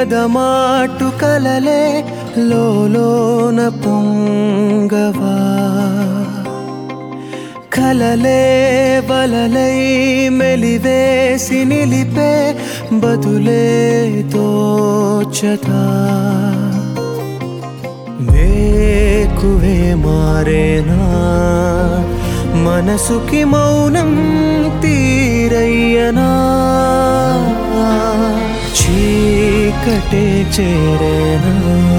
ఎదమాటు కలలే లోన పొంగవా కలలే బలలై మెలివేసి నిలిపే బదులే తోచతా వేకువే మారేనా మనసుకి మౌనం తీరయ్యనా చీకటే చేరేనా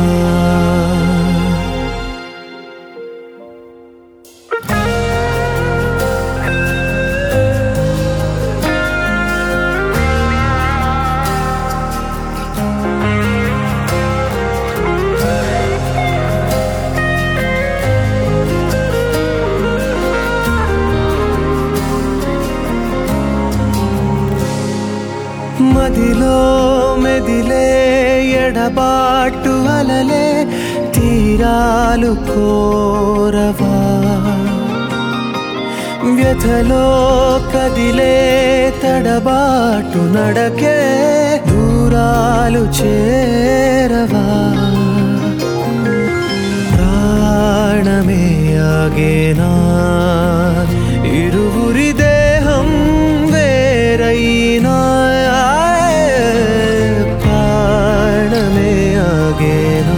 మదిలో మెదిలే ఎడబాటు అలలే తీరాలు కోరవా వ్యథలో కదిలే తడబాటు నడకే దూరాలు చేరవా ప్రాణమే ఆగేనా ఇరువురి దేహం వేరైనా ప్రాణమే ఆగేనా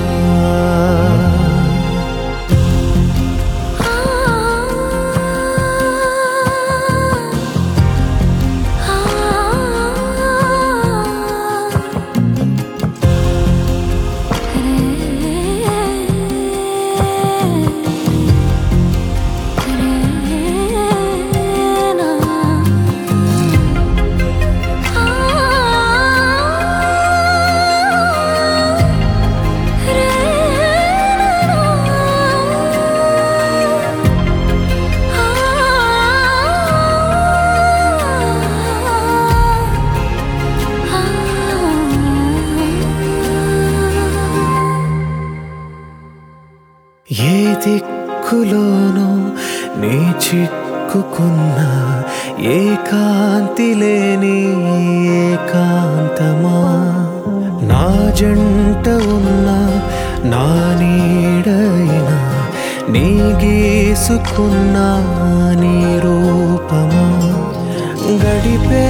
ఏ దిక్కులోనో నీ చిక్కుకున్నా ఏకాంతి లేని ఏకాంతమా నా జంట ఉన్నా నా నీడైనా నీ గీసుకున్న నీ రూపమా గడిపే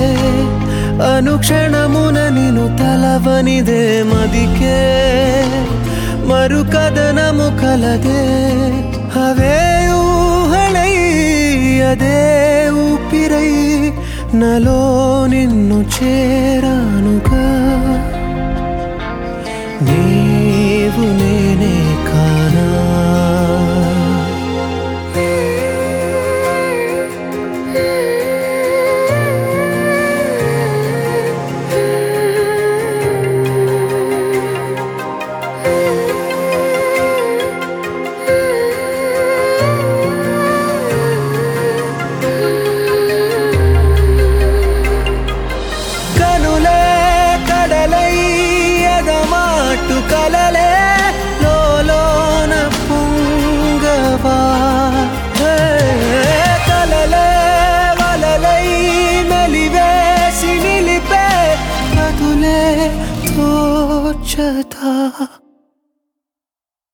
అనుక్షణమున నిను తలవనిదే మదికే మరు కదనము కలదే అవే ఊహళై అదే ఊపిరై నలో నిన్ను చేరానుగా నీవు నేనే కానా కనులే కడలై ఎదమాటు కలలే లోన పొంగవా హే, కలలే వలలై మెలివేసి నిలిపే కదులే తోచతా